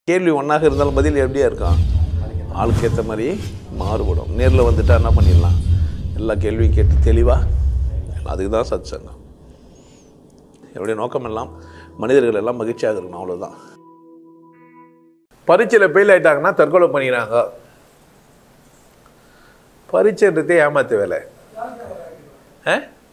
கேள்வி ஒன்றாக இருந்தாலும் பதில் எப்படியா இருக்கும் ஆளுக்கு ஏற்ற மாதிரி மாறுபடும் நேரில் வந்துட்டா என்ன பண்ணிடலாம் எல்லா கேள்வியும் கேட்டு தெளிவாக அதுக்கு தான் சத் சங்கம் என்னுடைய நோக்கம் எல்லாம் மனிதர்கள் எல்லாம் மகிழ்ச்சியாக இருக்கணும் அவ்வளோதான் பரீட்சையில் ஃபெயில் ஆயிட்டாங்கன்னா தற்கொலை பண்ணிக்கிறாங்க பரீட்சைன்றதே ஏமாத்து வேலை ஆ?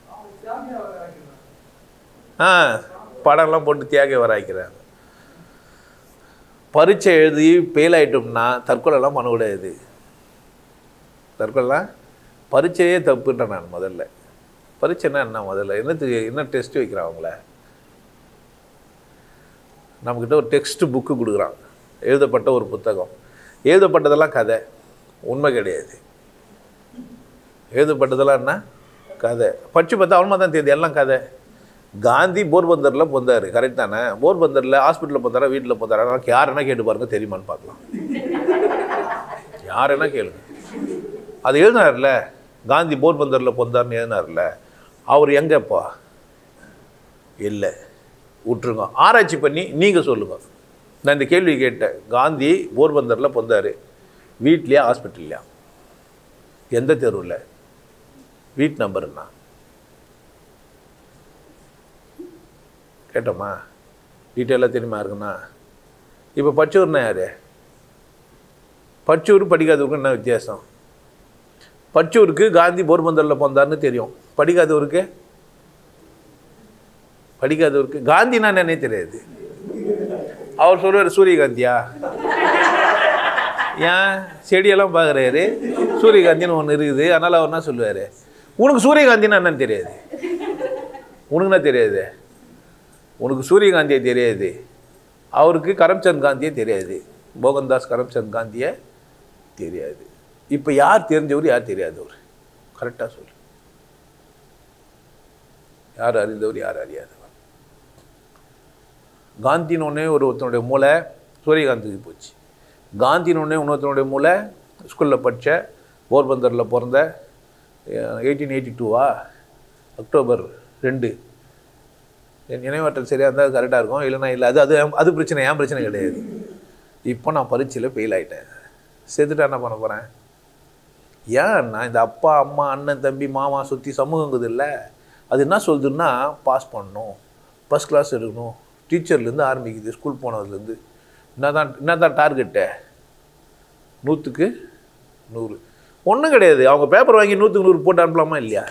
ஆ படம்லாம் போட்டு தியாக வராய்க்கிறாங்க பரீட்சை எழுதி ஃபெயில் ஆயிட்டோம்னா தற்கொலைலாம் பண்ணக்கூடாது தற்கொலைலாம் பரீட்சையே தப்புன்றேன் நான் முதல்ல பரீட்சைன்னா என்ன முதல்ல என்னத்துக்கு என்ன டெஸ்ட் வைக்கிறான் அவங்கள நம்மக்கிட்ட ஒரு டெக்ஸ்ட் புக்கு கொடுக்குறான் எழுதப்பட்ட ஒரு புத்தகம் எழுதப்பட்டதெல்லாம் கதை உண்மை கிடையாது எழுதப்பட்டதெல்லாம் என்ன கதை படித்து பார்த்தா அவனுமா தான் தெரியுது எல்லாம் கதை காந்தி போர்பந்தரில் பொந்தார் கரெக்ட் தானே போர்பந்தரில் ஹாஸ்பிட்டலில் பொந்தாரா வீட்டில் பொந்தாரா எனக்கு யார் என்ன கேட்டு பாருங்க தெரியுமான்னு பார்க்கலாம் யார் என்ன கேளுங்க அது எழுதினார்ல காந்தி போர்பந்தரில் பொந்தார்னு எழுதினார்ல அவர் எங்கப்பா இல்லை விட்டுருங்க ஆராய்ச்சி பண்ணி நீங்கள் சொல்லுங்க நான் இந்த கேள்வி கேட்டேன் காந்தி போர்பந்தரில் பொந்தார் வீட்லையா ஹாஸ்பிட்டல்லையா எந்த தெருவில் வீட் நம்பர் என்ன கேட்டோமா டீட்டெயிலாக தெரியுமா இருக்குண்ணா இப்போ பச்சூர்னா யார் பச்சூர் படிக்காதவருக்கு என்ன வித்தியாசம் பச்சூருக்கு காந்தி போர்பந்தரில் பிறந்தார்னு தெரியும் படிக்காதவருக்கு படிக்காதவருக்கு காந்தினா என்னன்னே தெரியாது அவர் சொல்லுவார் சூரியகாந்தியா ஏன் செடியெல்லாம் பார்க்குறாரு சூரியகாந்தின்னு ஒன்று இருக்குது அதனால் அவர் என்ன சொல்லுவார் உனக்கு சூரியகாந்தின்னா என்னன்னு தெரியாது உனக்கு என்ன தெரியாது உனக்கு சூரியகாந்தியே தெரியாது அவருக்கு கரம்சந்த் காந்தியே தெரியாது மோகன்தாஸ் கரம்சந்த் காந்தியே தெரியாது இப்போ யார் தெரிஞ்சவர் யார் தெரியாதவர் கரெக்டாக சொல்லு யார் அறிந்தவர் யார் அறியாதவர் காந்தின்னு ஒன்றே ஒரு ஒருத்தனுடைய மூளை சூரியகாந்திக்கு போச்சு காந்தின்னு ஒன்றே இன்னொருத்தனுடைய மூளை ஸ்கூலில் படித்த போர்பந்தரில் பிறந்த எயிட்டீன் எயிட்டி டூவா அக்டோபர் ரெண்டு என் நினைவாற்றல் சரியாக இருந்தால் கரெக்டாக இருக்கும் இல்லைன்னா இல்லை அது அது அது பிரச்சனை ஏன் பிரச்சனை கிடையாது இப்போ நான் பரீட்சையில் ஃபெயில் ஆகிட்டேன் செத்துட்டா என்ன பண்ண போகிறேன் ஏன் நான் இந்த அப்பா அம்மா அண்ணன் தம்பி மாமா சுற்றி சமூகங்குது இல்லை அது என்ன சொல்லுதுன்னா பாஸ் பண்ணணும் ஃபஸ்ட் கிளாஸ் எடுக்கணும் டீச்சர்லேருந்து ஆரம்பிக்குது ஸ்கூல் போனதுலேருந்து என்ன தான் என்ன தான் டார்கெட்டு நூற்றுக்கு நூறு ஒன்றும் கிடையாது அவங்க பேப்பர் வாங்கி நூற்றுக்கு நூறு போட்டு அனுப்பலாமா இல்லையா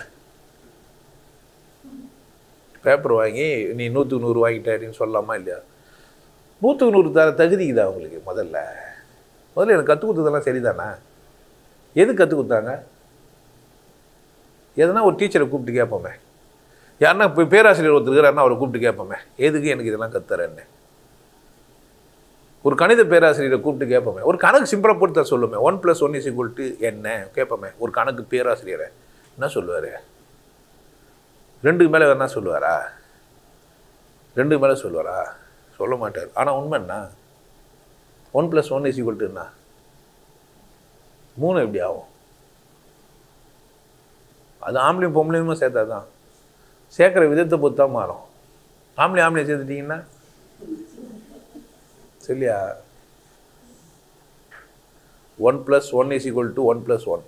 பேப்பர் வாங்கி நீ நூற்றுக்கு நூறு வாங்கிட்ட அப்படின்னு சொல்லலாமா இல்லையா நூற்றுக்கு நூறு தர தகுதிக்குதா அவங்களுக்கு முதல்ல முதல்ல எனக்கு கற்றுக் கொடுத்ததெல்லாம் சரிதானே எது கற்றுக் கொடுத்தாங்க எதனா ஒரு டீச்சரை கூப்பிட்டு கேட்போமே யாருன்னா இப்போ பேராசிரியர் ஒருத்தர் இருக்கிறாருன்னா அவரை கூப்பிட்டு கேட்போமே எதுக்கு எனக்கு இதெல்லாம் கத்துறேன்னு ஒரு கணித பேராசிரியரை கூப்பிட்டு கேட்போமே ஒரு கணக்கு சிம்பிளாக போட்டு தர சொல்லுமே one plus one is equal to என்ன கேட்போமே ஒரு கணக்கு பேராசிரியரை என்ன சொல்லுவார் ரெண்டுக்கு மேலே என்ன சொல்லுவாரா ரெண்டுக்கு மேலே சொல்லுவாரா சொல்ல மாட்டார் ஆனால் உண்மை என்ன one plus one is equal to என்ன மூணு எப்படி ஆகும் அது ஆம்பளையும் பொம்பளையுமே சேர்த்தா தான் சேர்க்குற விதத்தை பொறுத்து தான் மாறும் ஆம்பளை ஆம்பளை சேர்த்துட்டிங்கன்னா சரியா one plus one is equal to one plus one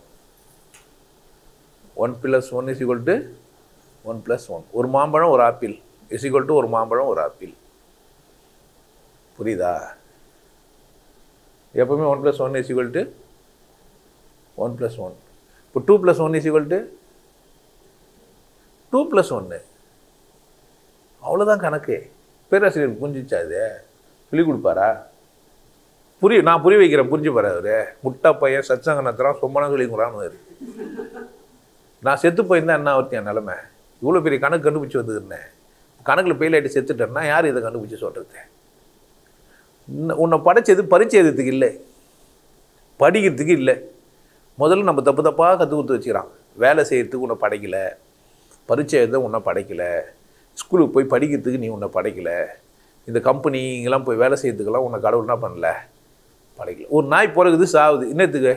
one plus one is equal to one plus one ஒரு மாம்பழம் ஒரு ஆப்பிள் இஸ் ஈக்குவல் டு ஒரு மாம்பழம் ஒரு ஆப்பிள் புரியுதா எப்பவுமே one plus one is equal to one plus one இப்போ two plus one is equal to two plus ஒன்று அவ்வளோதான் கணக்கு பேராசிரியர் புரிஞ்சிச்சா இது சொல்லி கொடுப்பாரா புரிய நான் புரிய வைக்கிறேன் புரிஞ்சு பாரு அவரு முட்டா பையன் சச்சங்க நடத்துகிறான் சொம்மனா சொல்லி கொடுறான்னு நான் செத்து போயிருந்தா என்ன ஆகுது என் நிலமை இவ்வளோ பெரிய கணக்கு கண்டுபிடிச்சி வந்துருந்தேன் கணக்கில் ஃபெயில் ஆகிட்டு செத்துட்டேன்னா யார் இதை கண்டுபிடிச்சி சொல்கிறது உன்னை படைச்சது பரிச்சை எழுதுறதுக்கு இல்லை படிக்கிறதுக்கு இல்லை முதல்ல நம்ம தப்பு தப்பாக கற்றுக் கொடுத்து வச்சுக்கிறான் வேலை செய்கிறதுக்கு உன்னை படைக்கலை பரீட்சை எழுத உன்னை படைக்கலை ஸ்கூலுக்கு போய் படிக்கிறதுக்கு நீ உன்னை படைக்கலை இந்த கம்பெனி இங்கெல்லாம் போய் வேலை செய்யறதுக்கெல்லாம் உன்னை கடவுள் என்ன பண்ணல படைக்கல ஒரு நாய் பிறகுது சாவுது என்னத்துக்கு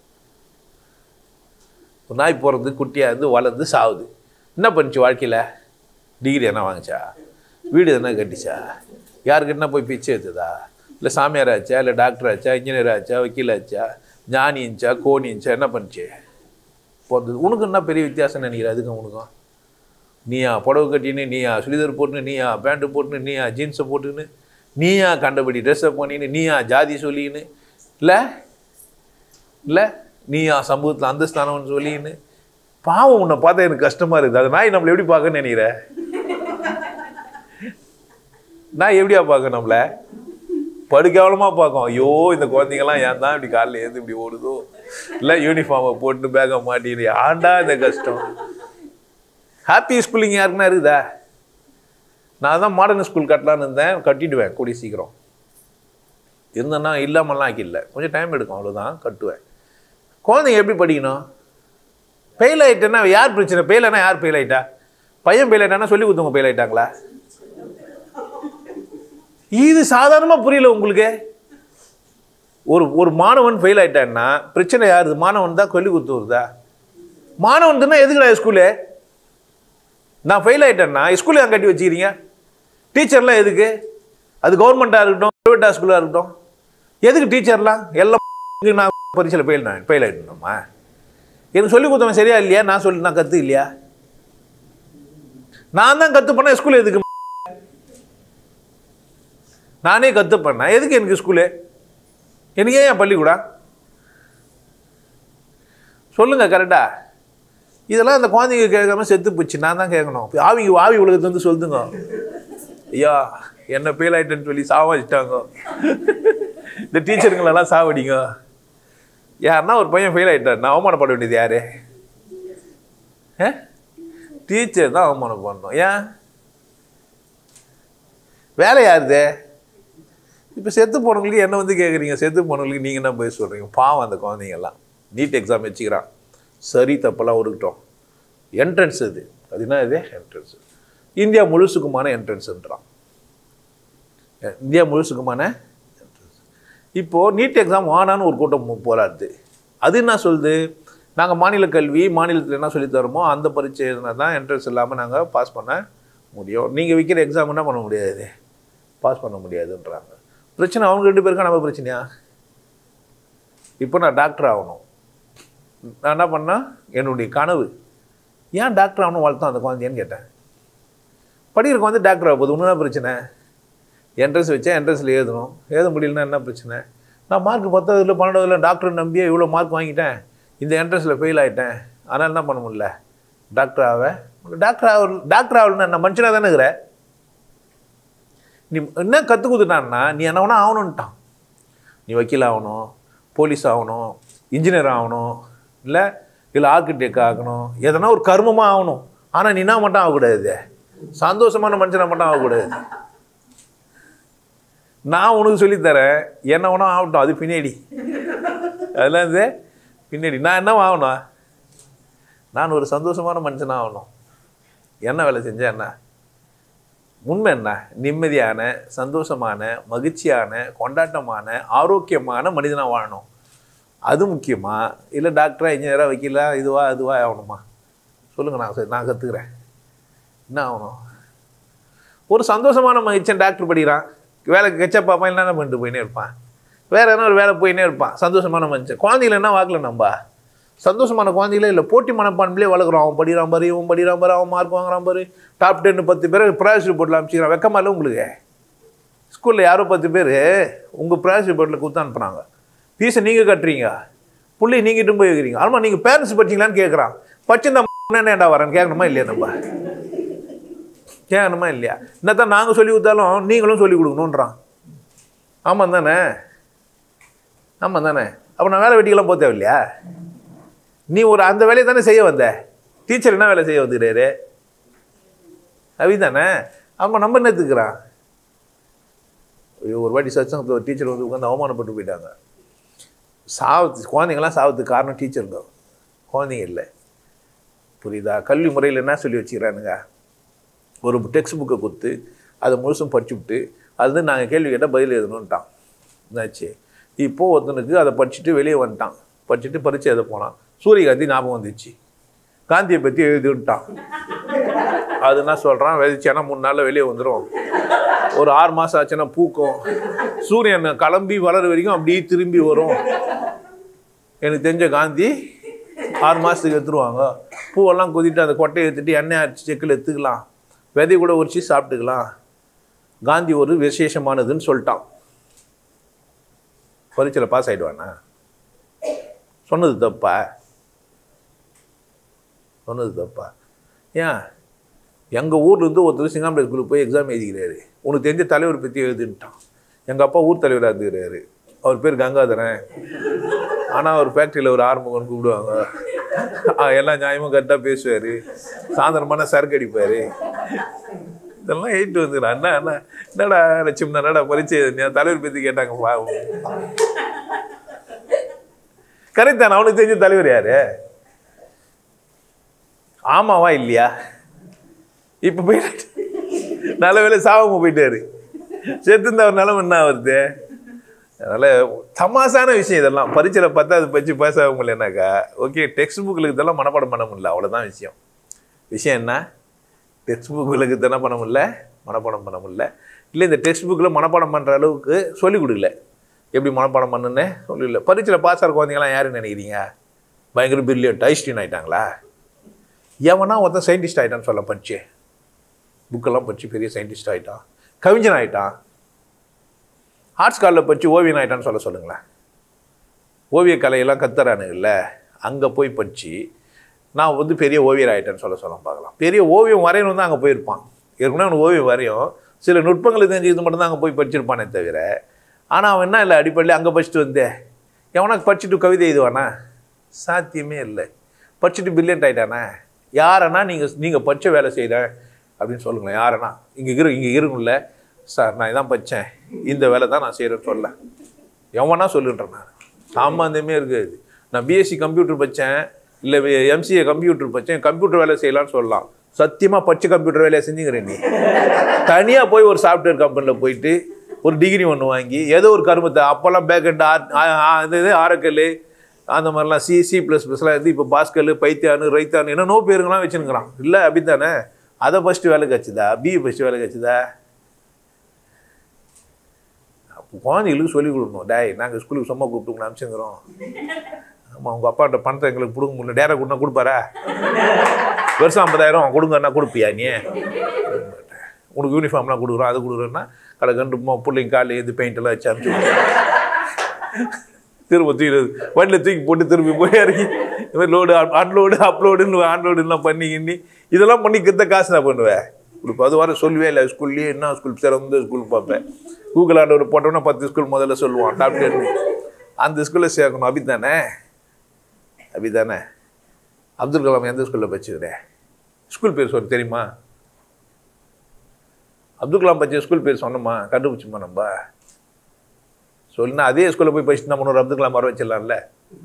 ஒரு நாய் பிறந்து குட்டியாக இருந்து வளர்ந்து சாவுது என்ன பண்ணுச்சு வாழ்க்கையில் டிகிரி என்ன வாங்கிச்சா வீடு என்ன கட்டிச்சா யாருக்கிட்ட போய் பிச்சை எடுத்ததா இல்லை சாமியார் ஆச்சா இல்லை டாக்டர் ஆச்சா இன்ஜினியர் ஆச்சா வக்கீல் ஆச்சா ஞானி இருந்துச்சா கோணி இருந்துச்சா என்ன பண்ணுச்சு போகிறது உனக்கு என்ன பெரிய வித்தியாசம் நினைக்கிற அதுக்கும் உனக்கும் நீயா புடவை கட்டின்னு நீயா சுடிதார் போட்டுன்னு நீயா பேண்ட்டு போட்டுன்னு நீயா ஜீன்ஸை போட்டுன்னு நீயா கண்டபடி ட்ரெஸ்ஸை பண்ணின்னு நீயா ஜாதி சொல்லின்னு இல்லை இல்லை நீயா சமூகத்தில் அந்தஸ்தானம்னு சொல்லின்னு பாவம் உன்னை பார்த்தா எனக்கு கஷ்டமாக இருக்குது அது நாய் நம்மளை எப்படி பார்க்கன்னு நினைக்கிற நான் எப்படியா பார்க்க நம்மள படுக்கவலமாக பார்க்கும் ஐயோ இந்த குழந்தைங்கலாம் ஏன் தான் இப்படி காலையில் ஏந்து இப்படி ஓடுதோ இல்லை யூனிஃபார்மை போட்டு பேக்கை மாட்டின்னு ஆண்டா இந்த கஷ்டம் ஹாப்பி ஸ்கூலிங் யாருக்குன்னா இருக்குதா நான் தான் மாடர்ன் ஸ்கூல் கட்டலான்னு இருந்தேன் கட்டிடுவேன் கூடிய சீக்கிரம் இருந்தேன்னா இல்லாமல்லாம் ஆக்கிடல கொஞ்சம் டைம் எடுக்கும் அவ்வளோதான் கட்டுவேன் குழந்தைங்க எப்படி படிக்கணும் ஃபெயில் ஆகிட்டேன்னா யார் பிரச்சனை ஃபெயில் ஆனால் யார் ஃபெயில் ஆகிட்டா பையன் ஃபெயில் ஆகிட்டானா சொல்லி கொடுத்தவங்க ஃபெயில் ஆகிட்டாங்களா இது சாதாரணமாக புரியல உங்களுக்கு ஒரு ஒரு மாணவன் ஃபெயில் ஆயிட்டான்னா பிரச்சனை யாரு மாணவன் தான் சொல்லி கொடுத்து வருதா மாணவன் தானே எதுக்குடா ஸ்கூலு நான் ஃபெயில் ஆயிட்டேன்னா ஸ்கூலில் அங்கே கட்டி வச்சுக்கிறீங்க டீச்சர்லாம் எதுக்கு அது கவர்மெண்ட்டாக இருக்கட்டும் ப்ரைவேட்டாக ஸ்கூலாக இருக்கட்டும் எதுக்கு டீச்சர்லாம் எல்லாம் நான் பரீட்சையில் ஃபெயில் நான் ஃபெயில் ஆகிட்டோமா எனக்கு சொல்லி கொடுத்தவன் சரியா இல்லையா நான் சொல்லி நான் கற்று இல்லையா நான் தான் கற்று பண்ணேன் ஸ்கூல் எதுக்கு நானே கற்று பண்ணேன் எதுக்கு எனக்கு ஸ்கூலு எனக்கு ஏன் என் பள்ளிக்கூடம் சொல்லுங்க கரெக்டா இதெல்லாம் அந்த குழந்தைங்க கேட்காம செத்து போச்சு நான் தான் கேட்கணும் ஆவிங்க ஆவி உலகத்தை வந்து சொல்லுங்க ஐயா என்ன ஃபெயில் ஆயிட்டேன்னு சொல்லி சாவடிச்சிட்டாங்க இந்த டீச்சருங்களெல்லாம் சாவடிங்க யாருன்னா ஒரு பையன் ஃபெயில் ஆயிட்டார் நான் அவமானப்பட வேண்டியது யாரு டீச்சர் தான் அவமானம் பண்ணணும் ஏன் வேலை யாருது இப்போ செத்து போனவங்களுக்கு என்ன வந்து கேட்குறீங்க செத்து போனவங்களுக்கு நீங்கள் என்ன போய் சொல்கிறீங்க பாவம் அந்த குழந்தைங்கெல்லாம் நீட் எக்ஸாம் வச்சுக்கிறான் சரி தப்பெல்லாம் இருக்கட்டும் என்ட்ரன்ஸ் இது அது என்ன இது என்ட்ரன்ஸ் இந்தியா முழுசுக்குமான என்ட்ரன்ஸ்ன்றான் இந்தியா முழுசுக்குமான என்ட்ரன்ஸ் இப்போது நீட் எக்ஸாம் வானான்னு ஒரு கூட்டம் போ- போராடுது அது என்ன சொல்லுது நாங்கள் மாநில கல்வி மாநிலத்தில் என்ன சொல்லித் தரோமோ அந்த பரீட்சை எழுதினா தான் என்ட்ரன்ஸ் இல்லாமல் நாங்கள் பாஸ் பண்ண முடியும் நீங்கள் வைக்கிற எக்ஸாம் என்ன பண்ண முடியாது பாஸ் பண்ண முடியாதுன்றாங்க பிரச்சனை அவங்க ரெண்டு பேருக்கா நம்ம பிரச்சனையா இப்போ நான் டாக்டர் ஆகணும் நான் என்ன பண்ணேன் என்னுடைய கனவு ஏன் டாக்டர் ஆகணும் வளர்த்தோம் அந்த குழந்தையன்னு கேட்டேன் படிக்கிறக்கு வந்து டாக்டர் ஆக போகுது ஒன்றும் பிரச்சனை என்ட்ரன்ஸ் வச்சா என்ட்ரன்ஸில் எழுதணும் எழுத முடியலன்னா என்ன பிரச்சனை நான் மார்க் பத்தாவதுல பன்னெண்டாவதுல டாக்டர் நம்பியே இவ்வளோ மார்க் வாங்கிட்டேன் இந்த என்ட்ரன்ஸில் ஃபெயில் ஆகிட்டேன் ஆனால் என்ன பண்ண முடியல டாக்டர் ஆக டாக்டர் ஆக டாக்டர் ஆகணும்னா நான் மனுஷனாக தானே இருக்கிறேன் நீ என்ன கற்றுக் கொடுத்துட்டான்னா நீ என்ன வேணா ஆகணுன்ட்டான் நீ வக்கீல் ஆகணும் போலீஸ் ஆகணும் இன்ஜினியர் ஆகணும் இல்லை இல்லை ஆர்கிடெக்ட் ஆகணும் எதனா ஒரு கர்மமாக ஆகணும் ஆனால் நீ என்ன மட்டும் ஆகக்கூடாது சந்தோஷமான மனுஷனை மட்டும் ஆகக்கூடாது நான் உனக்கு சொல்லித்தரேன் என்ன வேணா ஆகட்டும் அது பின்னாடி அதெல்லாம் இது பின்னாடி நான் என்ன ஆகணும் நான் ஒரு சந்தோஷமான மனுஷனாக ஆகணும் என்ன வேலை செஞ்சேன் என்ன உண்மை என்ன நிம்மதியான சந்தோஷமான மகிழ்ச்சியான கொண்டாட்டமான ஆரோக்கியமான மனிதனாக வாழணும் அது முக்கியமா இல்லை டாக்டரா இன்ஜினியரா வக்கீலா இதுவா அதுவா ஆகணுமா சொல்லுங்கள் நான் சரி நான் கற்றுக்குறேன் என்ன ஆகணும் ஒரு சந்தோஷமான மகிழ்ச்சியன் டாக்டர் படிக்கிறான் வேலைக்கு கெச்சா பார்ப்பான் என்னென்ன பண்ணிட்டு போயினே இருப்பான் வேற என்ன ஒரு வேலை போயினே இருப்பான் சந்தோஷமான மனுஷன் குழந்தைகள என்ன வாக்கல நம்ம சந்தோஷமான குழந்தைகளே இல்லை போட்டி மனப்பான்மையிலே வளர்க்குறோம் அவன் படிக்கிறான் பாரு இவன் படிக்கிறான் பாரு அவன் மார்க் வாங்குறான் பாரு டாப் டென் பத்து பேர் ப்ரைஸ் ரிப்போர்ட்டில் அனுப்பிச்சிக்கிறான் வெக்கமா இல்லை உங்களுக்கு ஸ்கூலில் யாரோ பத்து பேர் உங்கள் ப்ரைஸ் ரிப்போர்ட்டில் கொடுத்து அனுப்புனாங்க ஃபீஸை நீங்கள் கட்டுறீங்க புள்ளி நீங்கள் இட்டு போய் வைக்கிறீங்க ஆமாம் நீங்கள் பேரண்ட்ஸ் படிச்சீங்களான்னு கேட்குறான் படிச்சிருந்தா என்னடா வரேன் கேட்கணுமா இல்லையா நம்ம கேட்கணுமா இல்லையா என்னத்தான் நாங்கள் சொல்லி கொடுத்தாலும் நீங்களும் சொல்லி கொடுக்கணுன்றான் ஆமாம் தானே ஆமாம் தானே அப்போ நான் வேலை வெட்டிக்கெல்லாம் போக தேவையில்லையா நீ ஒரு அந்த வேலையை தானே செய்ய வந்த டீச்சர் என்ன வேலை செய்ய வந்துக்கிறாரு அவி தானே ஆமாம் நம்ம என்னத்துக்குறான் ஐயோ ஒரு வாட்டி சச்சங்கத்தில் ஒரு டீச்சர் வந்து உட்காந்து அவமானப்பட்டு போயிட்டாங்க சாவத்து குழந்தைங்களாம் சாவத்துக்கு காரணம் டீச்சருங்க குழந்தைங்க இல்லை புரியுதா கல்வி முறையில் என்ன சொல்லி வச்சுக்கிறானுங்க ஒரு டெக்ஸ்ட் புக்கை கொடுத்து அதை முழுசும் படிச்சு விட்டு அது வந்து நாங்கள் கேள்வி கேட்டால் பதில் எழுதணுன்ட்டான் என்னாச்சு இப்போது ஒருத்தனுக்கு அதை படிச்சுட்டு வெளியே வந்துட்டான் படிச்சுட்டு பரீட்சை எழுத போனான் சூரியகாந்தி ஞாபகம் வந்துச்சு காந்தியை பற்றி எழுதிவிட்டான் அது என்ன சொல்கிறான் விதைச்சானா மூணு நாளில் வெளியே வந்துடும் ஒரு ஆறு மாதம் ஆச்சுன்னா பூக்கும் சூரியன் கிளம்பி வளர வரைக்கும் அப்படியே திரும்பி வரும் எனக்கு தெரிஞ்ச காந்தி ஆறு மாதத்துக்கு எடுத்துருவாங்க பூவெல்லாம் குதிட்டு அந்த கொட்டையை எடுத்துட்டு எண்ணெய் அரைச்சி செக்கில் எடுத்துக்கலாம் விதை கூட உரிச்சு சாப்பிட்டுக்கலாம் காந்தி ஒரு விசேஷமானதுன்னு சொல்லிட்டான் பரீட்சையில் பாஸ் ஆகிடுவானா சொன்னது தப்பா சொன்னது தப்பா ஏன் எங்கள் ஊர்லேருந்து ஒருத்தர் சிங்காம்பளை ஸ்கூலுக்கு போய் எக்ஸாம் எழுதிக்கிறாரு உனக்கு தெரிஞ்ச தலைவர் பற்றி எழுதுன்ட்டான் எங்கள் அப்பா ஊர் தலைவராக இருந்துக்கிறாரு அவர் பேர் கங்காதரன் ஆனால் அவர் ஃபேக்ட்ரியில் ஒரு ஆறுமுகன் கூப்பிடுவாங்க ஆ, எல்லா நியாயமும் கரெக்டாக பேசுவார் சாயந்தரமான சரக்கு அடிப்பார் இதெல்லாம் எயிட்டு வந்துக்கிறான் என்ன என்ன என்னடா லட்சுமி என்னடா பரிச்சை எழுதினியா? தலைவர் பற்றி கேட்டாங்க பாவம் கரெக்ட் தானே அவனுக்கு தெரிஞ்ச தலைவர் யாரு ஆமாவா இல்லையா இப்போ போயிட்டு நல்ல வேலை சாவாம போயிட்டாரு செத்து இருந்த ஒரு நிலம என்ன வருது அதனால தமாசான விஷயம் இதெல்லாம் பரீட்சையில் பார்த்தா அது பச்சு பாஸ் ஆக முடியலனாக்கா ஓகே டெக்ஸ்ட் புக்கில் இதெல்லாம் மனப்பாடம் பண்ண முடியல அவ்வளோதான் விஷயம் விஷயம் என்ன டெக்ஸ்ட் புக்கில் என்ன பண்ண முடியல மனப்பாடம் பண்ண முடியல இல்லை இந்த டெக்ஸ்ட் புக்கில் மனப்பாடம் பண்ணுற அளவுக்கு சொல்லிக் கொடுக்கல எப்படி மனப்பாடம் பண்ணுன்னு சொல்லல பரீட்சையில் பாஸ் ஆகிற குழந்தைங்களாம் யாருன்னு நினைக்கிறீங்க பயங்கர பிரில்லியன்ட் ஐஸ்டீன் ஆயிட்டாங்களா எவனா ஒருத்தன் சயின்டிஸ்ட் ஆயிட்டான்னு சொல்ல படிச்சு புக்கெல்லாம் படிச்சு பெரிய சயின்டிஸ்ட் ஆயிட்டான் கவிஞன் ஆயிட்டான் ஆர்ட்ஸ் காலில் படிச்சு ஓவியன் ஆயிட்டான்னு சொல்ல சொல்லுங்களேன் ஓவிய கலையெல்லாம் கத்துறானுங்கல்ல அங்கே போய் படிச்சு நான் வந்து பெரிய ஓவியர் ஆயிட்டேன்னு சொல்ல சொல்ல பார்க்கலாம் பெரிய ஓவியம் வரையணும் தான் அங்கே போயிருப்பான் ஏற்கனவே அவனுக்கு ஓவியம் வரையும் சில நுட்பங்களை தெரிஞ்சது மட்டும்தான் அங்கே போய் படிச்சிருப்பானே தவிர ஆனால் அவன் என்ன இல்லை அடிப்படையில் அங்கே படிச்சுட்டு வந்தேன் எவனா படிச்சுட்டு கவிதை எழுதுவானா சாத்தியமே இல்லை படிச்சுட்டு பில்லியன்ட் ஆயிட்டானே யாரனா நீங்கள் நீங்கள் படிச்ச வேலை செய்கிறேன் அப்படின்னு சொல்லுங்களேன் யாரனா இங்கே இரு இங்கே இருங்கும்ல சார் நான் இதான் படித்தேன் இந்த வேலை தான் நான் செய்கிறேன்னு சொல்ல எவனா சொல்லுன்றேன் நான் சாமானியமே இருக்காது நான் பிஎஸ்சி கம்ப்யூட்டர் படித்தேன் இல்லை எம்சிஏ கம்ப்யூட்டர் படித்தேன் கம்ப்யூட்டர் வேலை செய்யலாம்னு சொல்லலாம் சத்தியமாக படிச்ச கம்ப்யூட்டர் வேலையை செஞ்சுக்கிறேன் நீ தனியாக போய் ஒரு சாஃப்ட்வேர் கம்பெனியில் போயிட்டு ஒரு டிகிரி ஒன்று வாங்கி ஏதோ ஒரு கருமத்தை அப்போல்லாம் பேக்கெண்ட் இது இது ஆரக்கல் அந்த மாதிரிலாம் சி சி ப்ளஸ் ப்ளஸ்லாம் இது இப்போ பாஸ்கல் பைத்தியானு ரைத்தானு என்னென்னோ பேருங்களாம் வச்சுருக்கிறான் இல்லை அப்படி தானே அதை ஃபஸ்ட்டு வேலை கிடச்சிதா பிஇ ஃபஸ்ட்டு வேலை கிடச்சிதா அப்போ குழந்தைகளுக்கு சொல்லிக் கொடுக்கணும் டேய் நாங்கள் ஸ்கூலுக்கு சும்மா கூப்பிட்டு உங்களை அனுப்பிச்சுங்கிறோம் ஆமாம் உங்கள் அப்பாட்ட பணத்தை எங்களுக்கு கொடுக்க முடியல டேரா கொடுனா கொடுப்பாரா வருஷம் ஐம்பதாயிரம் கொடுங்கன்னா கொடுப்பியா நீ உனக்கு யூனிஃபார்ம்லாம் கொடுக்குறோம் அது கொடுக்குறோன்னா கடை கண்டு பிள்ளைங்க காலையில் எது பெயிண்ட் எல்லாம் வச்சு அனுப்பிச்சு திரும்ப தூக்கி வண்டியில் தூக்கி போட்டு திரும்பி போய் இறங்கி இந்த மாதிரி லோடு அன்லோடு அப்லோடுன்னு அன்லோடுலாம் பண்ணி கிண்ணி இதெல்லாம் பண்ணி கிட்ட காசு நான் பண்ணுவேன் இப்போ அது வர சொல்லவே இல்லை ஸ்கூல்லேயே என்ன ஸ்கூல் சிறந்த ஸ்கூல் பார்ப்பேன் கூகுள் ஆண்டவர் போட்டோன்னா பத்து ஸ்கூல் முதல்ல சொல்லுவான் டாப் டென் அந்த ஸ்கூலில் சேர்க்கணும் அப்படி தானே அப்படி தானே அப்துல் கலாம் எந்த ஸ்கூலில் படிச்சுக்கிறேன் ஸ்கூல் பேர் சொல்ல தெரியுமா அப்துல் கலாம் படிச்ச ஸ்கூல் பேர் சொன்னோமா கண்டுபிடிச்சுமா நம்ம சொல்லுனா அதே ஸ்கூலில் போய் படிச்சுட்டு நம்ம ஒரு அப்துல் கலாம் வர வச்சிடலாம்ல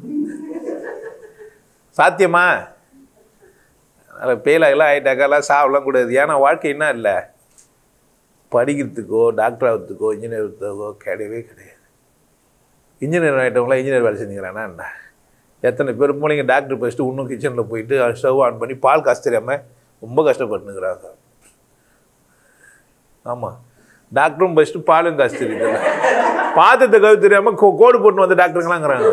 சாத்தியமா பேலாகலாம் ஆகிட்டாக்கெல்லாம் சாவலாம் கூடாது ஏன்னா வாழ்க்கை என்ன இல்லை படிக்கிறதுக்கோ டாக்டர் ஆகிறதுக்கோ இன்ஜினியர் ஆகிறதுக்கோ கிடையவே கிடையாது இன்ஜினியர் ஆகிட்டவங்களாம் இன்ஜினியர் வேலை செஞ்சுக்கிறானா என்ன எத்தனை பேர் மூலிங்க டாக்டர் படிச்சுட்டு இன்னும் கிச்சனில் போயிட்டு ஸ்டவ் ஆன் பண்ணி பால் காசு தெரியாமல் ரொம்ப கஷ்டப்பட்டுனுக்குறாங்க ஆமாம் டாக்டரும் படிச்சுட்டு பாலும் காசு தெரியுது பாத்திரத்தை கவு தெரியாமல் கோ கோடு போட்டு வந்த டாக்டருங்களாங்கிறாங்க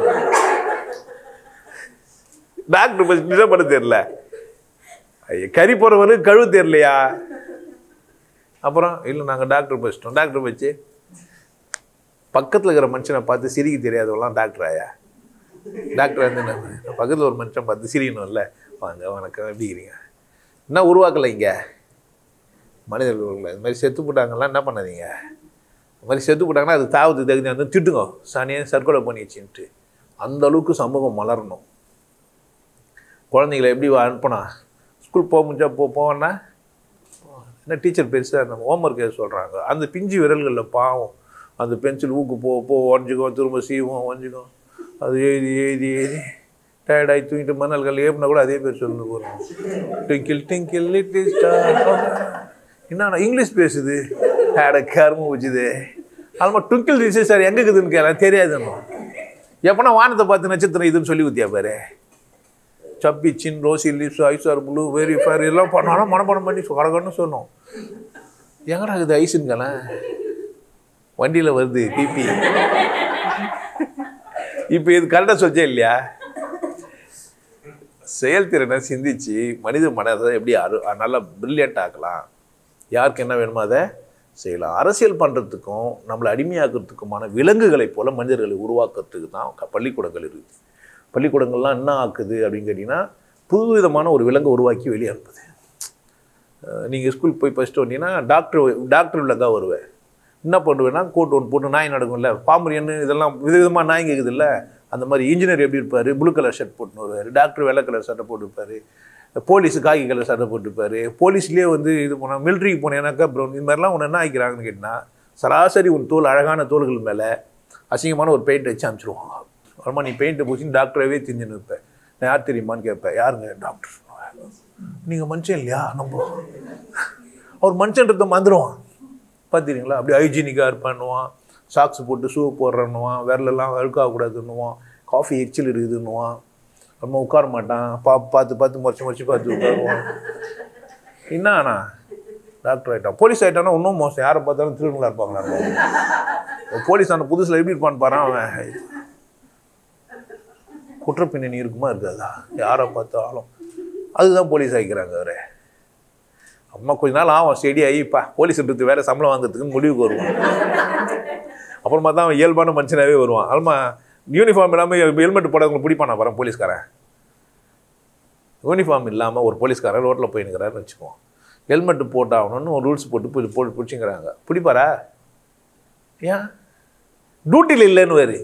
டாக்டர் படிச்சுட்டு என்ன பண்ண தெரியல ஐயா, கறி போகிறவனுக்கு கழுவு தெரியலையா அப்புறம் இல்லை நாங்கள் டாக்டர் படிச்சிட்டோம் டாக்டர் படிச்சு பக்கத்தில் இருக்கிற மனுஷனை பார்த்து சிரிக்க தெரியாதவெல்லாம் டாக்டர் ஆயா டாக்டர் வந்து என்ன பக்கத்தில் ஒரு மனுஷன் பார்த்து சிரிக்கணும்ல வாங்க வணக்கம் எப்படி இருக்கிறீங்க என்ன உருவாக்கலை இங்கே மனிதர்கள் இது மாதிரி செத்து போட்டாங்கலாம் என்ன பண்ணாதீங்க இந்த மாதிரி செத்து போட்டாங்கன்னா அது தாவத்து தகுதி வந்து திட்டுங்க சனியாக சர்க்கொலை பண்ணிடுச்சின்ட்டு அந்த அளவுக்கு சமூகம் மலரணும் குழந்தைங்களை எப்படி அனுப்பினா ஸ்கூல் போக முடிஞ்சா போ போவேன்னா என்ன டீச்சர் பெருசாக நம்ம ஹோம்ஒர்க் எழுத சொல்கிறாங்க அந்த பிஞ்சு விரல்களில் பாவம் அந்த பென்சில் ஊக்கு போ போ உடஞ்சிக்கும் திரும்ப சீவும் உடஞ்சிக்கும் அது எழுதி எழுதி எழுதி டயர்டாகி தூங்கிட்டு மணல்கள் ஏப்புனா கூட அதே பேர் சொல்லு போகிறோம் ட்விங்கிள் டிங்கிள் லிட்டில் ஸ்டார் என்னண்ணா இங்கிலீஷ் பேசுது அட கரும வச்சுது அது மாதிரி ட்விங்கிள் லிட்டில் சார் எங்கே இருக்குதுன்னு கேட்கலாம் தெரியாதுன்னு எப்போனா வானத்தை பார்த்து நட்சத்திரம் இதுன்னு சொல்லி ஊத்தியா பாரு chubby chin rosy lips eyes are blue very fair இதெல்லாம் பண்ணாலும் மனப்பாடம் பண்ணி கரகன்னு சொன்னோம் எங்கடா இது ஐஸுங்களேன் வண்டியில் வருது பிபி இப்போ இது கரெக்டாக சொல்லிச்சே இல்லையா செயல்திறனை சிந்திச்சு மனித மனதை எப்படி அரு நல்லா பிரில்லியண்ட் ஆக்கலாம் யாருக்கு என்ன வேணுமோ அதை செய்யலாம் அரசியல் பண்ணுறதுக்கும் நம்மளை அடிமையாக்குறதுக்குமான விலங்குகளைப் போல மனிதர்களை உருவாக்குறதுக்கு தான் க- பள்ளிக்கூடங்கள் இருக்குது பள்ளிக்கூடங்கள்லாம் என்ன ஆக்குது அப்படின்னு கேட்டிங்கன்னா புதுவிதமான ஒரு விலங்கை உருவாக்கி வெளியே அனுப்புது நீங்கள் ஸ்கூல் போய் படிச்சுட்டு வந்தீங்கன்னா டாக்டர் டாக்டர் விலங்கா வருவேன் என்ன பண்ணுவேன்னா கோட் ஒன்று போட்டு நாய் நடக்கும்ல பாம்பரியன் இதெல்லாம் விதவிதமாக நாய்ங்க இருக்குதுல்ல அந்த மாதிரி இன்ஜினியர் எப்படி இருப்பார் ப்ளூ கலர் ஷர்ட் போட்டுன்னு வருவார் டாக்டர் வெள்ளை கலர் சட்டை போட்டுருப்பார் போலீஸ் காக்கி கலர் சட்டை போட்டுருப்பாரு போலீஸ்லேயே வந்து இது போனால் மிலிட்ரிக்கு போனேனாக்கா ப்ரௌன் இது மாதிரிலாம் உன்னை என்ன ஆகிக்கிறாங்கன்னு கேட்டிங்கன்னா சராசரி உன் தோல் அழகான தோள்கள் மேலே அசிங்கமான ஒரு பெயிண்ட் வச்சு அனுப்பிச்சிடுவாங்க அப்புறமா நீ பெயிண்ட்டை பூச்சின்னு டாக்டரவே தெரிஞ்சுன்னு இருப்பேன் நான் யார் தெரியுமான்னு கேட்பேன் யாருங்க டாக்டர் நீங்கள் மனுஷன் இல்லையா நம்ம அவர் மனுஷன்றதை மறந்துடுவான் பார்த்துறீங்களா அப்படி ஹைஜீனிக்காக இருப்பான்னுவான் சாக்ஸ் போட்டு ஷூ போடுறன்னுவான் விரலெல்லாம் அழுக்காகக்கூடாதுன்னுவான் காஃபி எச்சில் இருக்குதுன்னுவான் நம்ம உட்கார மாட்டான் பா பார்த்து பார்த்து முறைச்சி முறைச்சி பார்த்து உட்காருவான் என்ன ஆனா டாக்டர் ஆகிட்டான் போலீஸ் ஆகிட்டானா இன்னும் மோசம் யாரை பார்த்தாலும் திருடங்களா இருப்பாங்களா இருப்பாங்க போலீஸ் ஆன புதுசில் எப்படி இருப்பான்னு பாரு அவன் குற்ற பின்னணி இருக்குமா இருக்காதா யாரை பார்த்தாலும் அதுதான் போலீஸ் ஆகிக்கிறாங்க அவரை அம்மா கொஞ்ச நாள் ஆகும் ஸ்டெடி ஆகிப்பா போலீஸ் எடுத்து வேற சம்பளம் வாங்குறதுக்குன்னு முடிவுக்கு வருவான் அப்புறமா தான் அவன் இயல்பான மனுஷனாகவே வருவான் அல்மா யூனிஃபார்ம் இல்லாமல் ஹெல்மெட் போடாதவங்களை பிடிப்பானா வரேன் போலீஸ்காரன் யூனிஃபார்ம் இல்லாமல் ஒரு போலீஸ்காரன் ரோட்டில் போயினுக்கிறாருன்னு வச்சுக்குவோம் ஹெல்மெட் போட்டாகணும்னு ஒரு ரூல்ஸ் போட்டு போய் போட்டு பிடிச்சிங்கிறாங்க பிடிப்பாரா ஏன் டியூட்டியில் இல்லைன்னு வேறு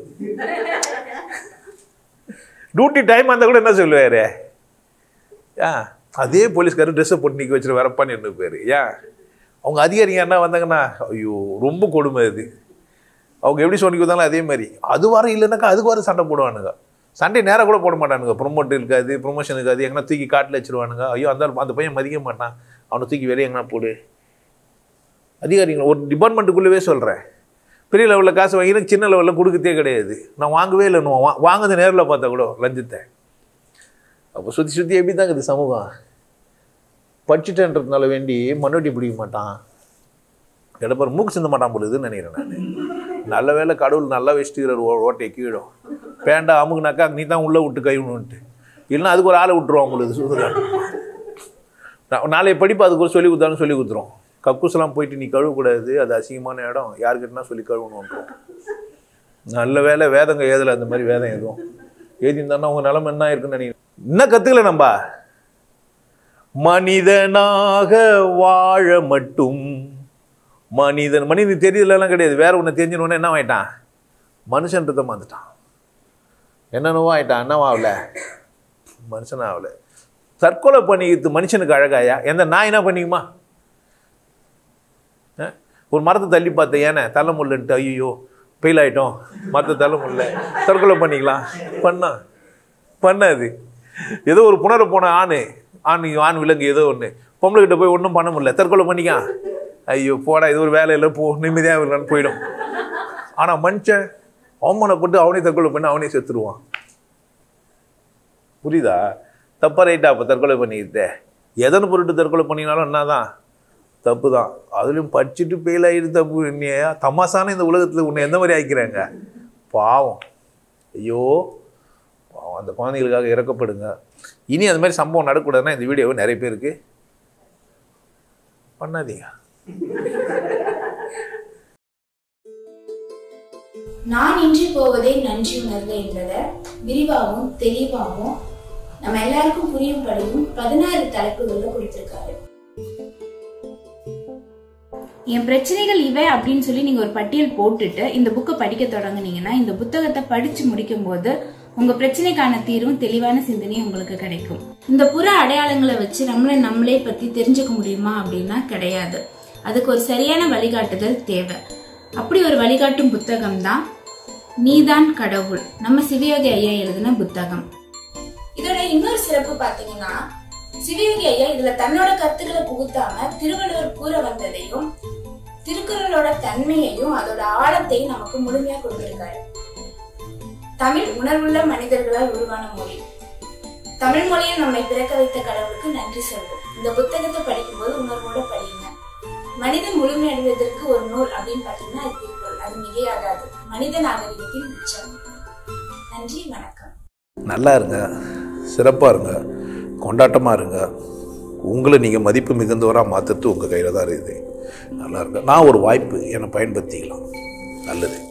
டியூட்டி டைம் அந்த கூட என்ன சொல்லுவார் ஆ அதே போலீஸ்காரர் ட்ரெஸ்ஸை போட்டு நிற்க வச்சுட்டு வரப்பான்னு என்ன பேர் ஏன் அவங்க அதிகாரிங்க என்ன வந்தாங்கன்னா ஐயோ ரொம்ப கொடுமை அது அவங்க எப்படி சொல்லி கொடுத்தாலும் அதே மாதிரி அது வர இல்லைனாக்கா அதுக்கு வர சண்டை போடுவானுங்க சண்டை நேராக கூட போட மாட்டானுங்க ப்ரொமோட் இருக்காது ப்ரொமோஷன் இருக்காது எங்கன்னா தூக்கி காட்டில் வச்சிருவானுங்க ஐயோ அந்த அந்த பையன் மதிக்க மாட்டான் அவனை தூக்கி வெளியே எங்கன்னா போடு அதிகாரிங்க ஒரு டிபார்ட்மெண்ட்டுக்குள்ளவே சொல்கிறேன் பெரிய லெவலில் காசு வாங்கினா சின்ன லெவலில் கொடுக்கத்தே கிடையாது நான் வாங்கவே இல்லைன்னு வா வாங்குறது நேரில் பார்த்தா கூட லஞ்சத்தை அப்போ சுற்றி சுற்றி எப்படி தான் இருக்குது சமூகம் படிச்சுட்டேன்றதுனால வேண்டி மண்ணொட்டி பிடிக்க மாட்டான் எடப்பார் மூக்கு சிந்த மாட்டான் பொழுதுன்னு நினைக்கிறேன் நான் நல்ல வேளை கடவுள் நல்லா வச்சுட்டுக்கிறார் ஓ ஓட்டை கீழும் பேண்டா அமுக்குனாக்கா நீ தான் உள்ளே விட்டு கைவிடணுன்ட்டு இல்லைன்னா அதுக்கு ஒரு ஆளை விட்டுருவான் பொழுது சுடுகாடு நான் நாளைய படிப்பு அதுக்கு ஒரு சொல்லி கொடுத்தாலும் சொல்லி கொடுத்துரும் கக்கூசெல்லாம் போயிட்டு நீ கழுவக்கூடாது அது அசிங்கமான இடம் யாருக்கிட்டனா சொல்லி கழுவணுன்றோம் நல்ல வேலை வேதங்க ஏதலை அந்த மாதிரி வேதம் எதுவும் எழுதியிருந்தான்னா உங்கள் நிலைமை என்ன இருக்குன்னு நினைக்கிறேன் இன்னும் கற்றுக்கல நம்ம மனிதனாக வாழ மட்டும் மனிதன் மனிதன் தெரியலலாம் கிடையாது வேற ஒன்று தெரிஞ்சினோடனே என்ன ஆயிட்டான் மனுஷன்றதை மறந்துட்டான் என்னென்னவோ ஆயிட்டான் என்னவோ ஆகல மனுஷன் ஆகல தற்கொலை பண்ணிக்கிறது மனுஷனுக்கு அழகாயா எந்த நாய் என்ன பண்ணிக்குமா அஹ்? ஒரு மரத்தை தள்ளி பார்த்தேன் ஏனே தள்ள முடியலன்ட்டு ஐயோ ஃபெயில் ஆகிட்டோம் மரத்தை தள்ள முடியல தற்கொலை பண்ணிக்கலாம் பண்ணா பண்ணாது ஏதோ ஒரு புணர போன ஆண் ஆண் ஆண் விலங்கு ஏதோ ஒன்று பொம்பளை கிட்ட போய் ஒன்றும் பண்ண முடியல தற்கொலை பண்ணிக்கான் ஐயோ போடா இது ஒரு வேலையில் போ நிம்மதியாக இருக்கலான்னு போயிடும் ஆனால் மனுஷன் அவமானப்பட்டு அவனே தற்கொலை பண்ணி அவனே செத்துருவான் புரியுதா தப்பா ரைட்டா அப்போ தற்கொலை பண்ணிக்கிட்டே எதனை பொருட்டு தற்கொலை பண்ணினாலும் என்னதான் தப்பு தான் அதுலேயும் படிச்சுட்டு ஃபெயில் ஆகிட்டு தப்பு நீ தமாசான இந்த உலகத்தில் உன்னை எந்த மாதிரி ஆக்கிக்கிறாங்க பாவம் ஐயோ பாவம் அந்த குழந்தைகளுக்காக இறக்கப்படுங்க இனி அந்த மாதிரி சம்பவம் நடக்கக்கூடாதுன்னா இந்த வீடியோவை நிறைய பேருக்கு பண்ணாதீங்க நான் இன்றி போவதே நன்றி உணர்வு என்பதை விரிவாகவும் தெளிவாகவும் நம்ம எல்லாருக்கும் புரியும்படியும் பதினாறு தலைப்புகள்ல கொடுத்திருக்காரு என் பிரச்சனைகள் இவை அப்படின்னு சொல்லி நீங்க ஒரு பட்டியல் போட்டுட்டு இந்த புக்கை படிக்க தொடங்குனீங்கன்னா இந்த புத்தகத்தை படிச்சு முடிக்கும் போது உங்க பிரச்சனைக்கான தீர்வும் தெளிவான சிந்தனையும் உங்களுக்கு கிடைக்கும் இந்த புற அடையாளங்களை வச்சு நம்மளை நம்மளே பத்தி தெரிஞ்சுக்க முடியுமா அப்படின்னா கிடையாது அதுக்கு ஒரு சரியான வழிகாட்டுதல் தேவை அப்படி ஒரு வழிகாட்டும் புத்தகம் தான் நீதான் கடவுள் நம்ம சிவயோகி ஐயா எழுதின புத்தகம் இதோட இன்னொரு சிறப்பு பாத்தீங்கன்னா சிவயோகி ஐயா இதுல தன்னோட கருத்துக்களை புகுத்தாம திருவள்ளுவர் கூற வந்ததையும் திருக்குறளோட தன்மையையும் அதோட ஆழத்தையும் நமக்கு முழுமையா கொடுத்திருக்காரு தமிழ் உணர்வுள்ள மனிதர்களால் உருவான மொழி தமிழ் மொழியில் நம்மை பிறக்க வைத்த கடவுளுக்கு நன்றி சொல்வோம் இந்த புத்தகத்தை படிக்கும்போது உணர்வோட படியுங்க மனிதன் முழுமையடைவதற்கு ஒரு நூல் அப்படின்னு பார்த்தீங்கன்னா அது திருக்குறள் அது மிகையாகாது மனித நாகரிகத்தின் உச்சம் நன்றி வணக்கம் நல்லா இருங்க சிறப்பாக இருங்க கொண்டாட்டமாக இருங்க உங்களை நீங்கள் மதிப்பு மிகுந்தவராக மாற்றுறது உங்கள் கையில் தான் இருக்குது நல்லா இருங்க நான் ஒரு வாய்ப்பு என்னை பயன்படுத்திக்கலாம் நல்லது